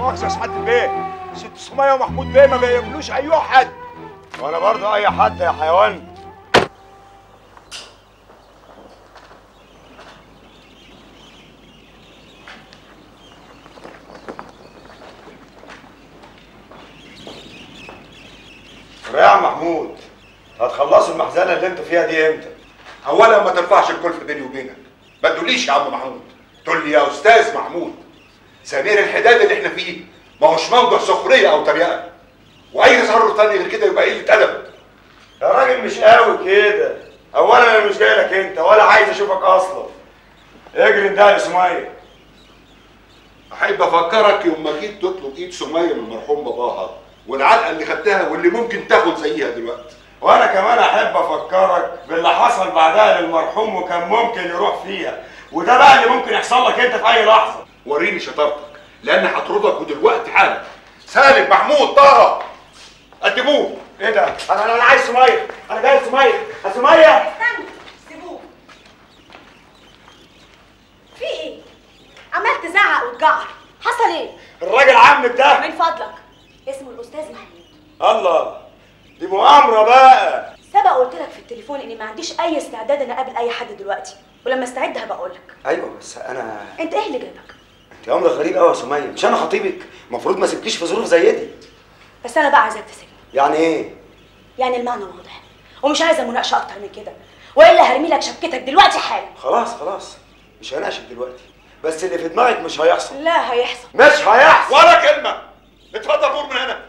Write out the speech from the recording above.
مؤاخذه يا سعاده البيه ست سميه ومحمود بيه ما بيعملوش اي حد وانا برضه اي حد يا حيوان يا محمود هتخلصوا المحزنه اللي انتوا فيها دي امتى؟ اولا ما ترفعش الكلفه بيني وبينك ما تقوليش يا عم محمود تقول لي يا استاذ محمود ثانيا الحداد اللي احنا فيه ما هوش موضوع سخريه او تريقه واي تصرف تاني غير كده يبقى قله ادب يا راجل مش قوي كده اولا انا مش جاي لك انت ولا عايز اشوفك اصلا اجري انت يا سميه احب افكرك يوم ما جيت تطلب ايد سميه من المرحوم باباها والعلقه اللي خدتها واللي ممكن تاخد زيها دلوقتي وانا كمان احب افكرك باللي حصل بعدها للمرحوم وكان ممكن يروح فيها وده بقى اللي ممكن يحصل لك انت في اي لحظه وريني شطارتك لان هطردك ودلوقتي حالا سالم محمود طه قدموه ايه ده انا انا عايز سميه انا جاي سميه يا سميه استنوا سيبوه في ايه؟ عمال تزعق وتجعر حصل ايه؟ الراجل عمك ده من فضلك اسمه الاستاذ محمود الله دي مؤامره بقى سبق قلت لك في التليفون اني ما عنديش اي استعداد ان اقابل اي حد دلوقتي ولما استعد هبقى اقول لك ايوه بس انا انت ايه اللي جابك انت امر غريب قوي يا سميه مش انا خطيبك المفروض ما سيبكيش في ظروف زي دي بس انا بقى عايزاك تسيبني يعني ايه يعني المعنى واضح ومش عايزه مناقشه اكتر من كده والا هرمي لك شبكتك دلوقتي حالا خلاص خلاص مش هناقشك دلوقتي بس اللي في دماغك مش هيحصل لا هيحصل مش هيحصل ولا كلمه اتفضل نور من هنا